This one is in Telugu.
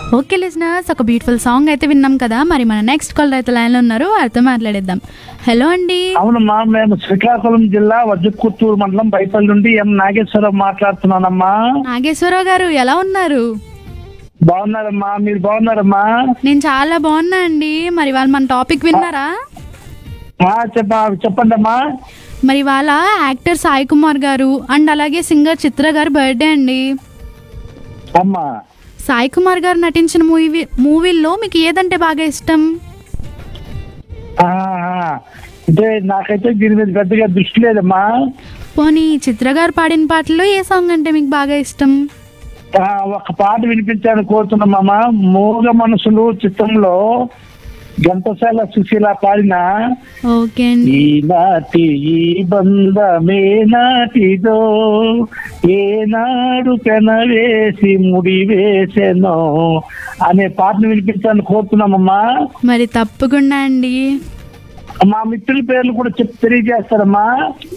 ఓకే లిజనర్స్ ఒక బ్యూటిఫుల్ సాంగ్ అయితే విన్నాం కదా మరి మన నెక్స్ట్ కాల్ అయితే లైన్లో ఉన్నారు వారితో మాట్లాడేద్దాం హలో అండి అవునమ్మా మేము శ్రీకాకుళం జిల్లా వజ్రకుత్తూరు మండలం బైపల్లి నుండి ఎం నాగేశ్వరరావు మాట్లాడుతున్నానమ్మా నాగేశ్వరరావు గారు ఎలా ఉన్నారు బాగున్నారమ్మా మీరు బాగున్నారమ్మా నేను చాలా బాగున్నా అండి మరి వాళ్ళు మన టాపిక్ విన్నారా ఆ, చెప్ప చెప్పండి అమ్మా మరి వాళ్ళ యాక్టర్ సాయి కుమార్ గారు అండ్ అలాగే సింగర్ చిత్ర గారు బర్త్డే అండి అమ్మా సాయి కుమార్ గారు నటించిన మూవీ మూవీల్లో మీకు ఏదంటే బాగా ఇష్టం ఆ, ఆ. అంటే నాకైతే దీని మీద పెద్దగా దృష్టి లేదమ్మా పోనీ చిత్ర గారు పాడిన పాటల్లో ఏ సాంగ్ అంటే మీకు బాగా ఇష్టం ఆ, ఒక పాట వినిపించాలని కోరుతున్నామమ్మా మూగ మనసులు చిత్రంలో ఘంటసాల సుశీల పాడిన ఓకే అండి ఈనాటి ఈ బంధమే నాటిదో ఏనాడు పెనవేసి ముడి వేసెనో అనే పాటను వినిపించాలని కోరుతున్నామమ్మా మరి తప్పకుండా అండి మా మిత్రుల పేర్లు కూడా చెప్ తెలియజేస్తారమ్మా